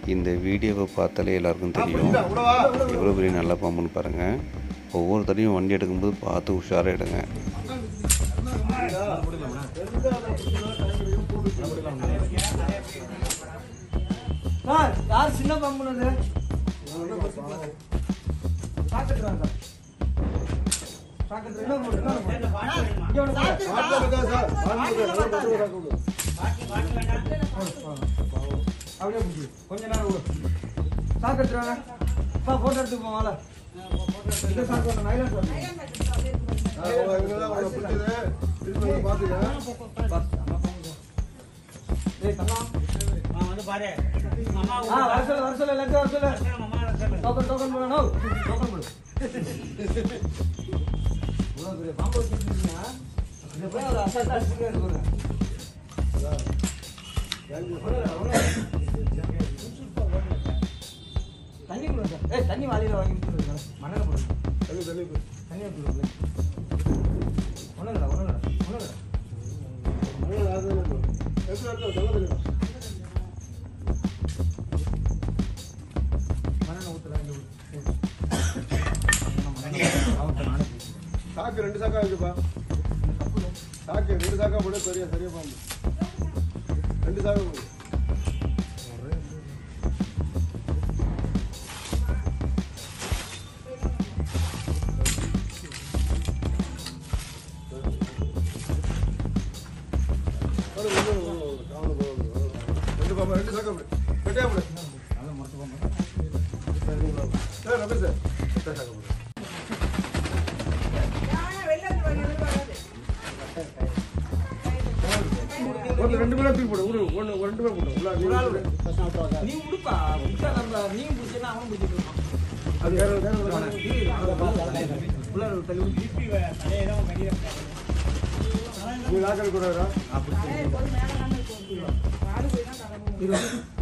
இந்த வீடியோவை பார்த்தாலே எல்லாருக்கும் தெரியும் எவ்வளோ பெரிய நல்ல பாம்புன்னு பாருங்கள் ஒவ்வொரு தடையும் வண்டி எடுக்கும்போது பார்த்து உஷாராக எடுங்க சார் யார் சின்ன பம்புனது சாக்கெட்டுறாங்க சாக்கெட்டு இன்னும் போடு, இன்னும் போடு. இங்க ஒண்ணு போடு. அப்படியே பிடிச்சி கொஞ்ச நேரம் விடு சாக்கெட்டுறாங்க பா போட்டோ எடுத்து போவாங்கள இந்த சாக்கு ஒன்று நைலான் சாக்கு ஏய் தங்கம் ஆ வர சொல்லு வர சொல்லு எல்லாத்தையும் வர சொல்லு டோக்கன் டோக்கன் போடணும் டோக்கன் போடு இவ்வளோ பெரிய பாம்பு வச்சுருக்கீங்க இதை போய் அதை அசால்ட்டா அடிச்சுட்டே இருக்கணும் தண்ணி கொடுங்க சார் ஏய் தண்ணி வாளியில் வாங்கி கொடுத்துருங்க மணல போடுங்க தண்ணியை கொடுங்க ஒன்றும் ஒன்றும் ஒன்றும் மணலை ஊற்றுறேன் சாக்கு ரெண்டு சாக்கா இருக்குப்பா சாக்கு ரெண்டு சாக்கா போட சரியா சரியா பாம்பு ரெண்டு சாக்கா போடு போடு, போடு, போடு, போடு. காவல போடு, போடு, போடு. ரெண்டு பாம்பு ரெண்டு சாக்கா போடு கட்டியா போடு சார் ரமேஷ் சார் கட்டா சாக்கா போடு ஒன்று ரெண்டு பேரும் தூக்கி போடு ஒரு ஒன்று ஒரு ரெண்டு பேர் போட்டு உள்ள நீ விடு. நீ உடுப்பா உடுச்சா நம்ம நீ பிடிச்சா அவனும் பிடிச்சிட்டு இருப்பான் அது வேற வேற வேற உள்ள தள்ளி விட்டு. நீ லாக்கல் கூட இரு.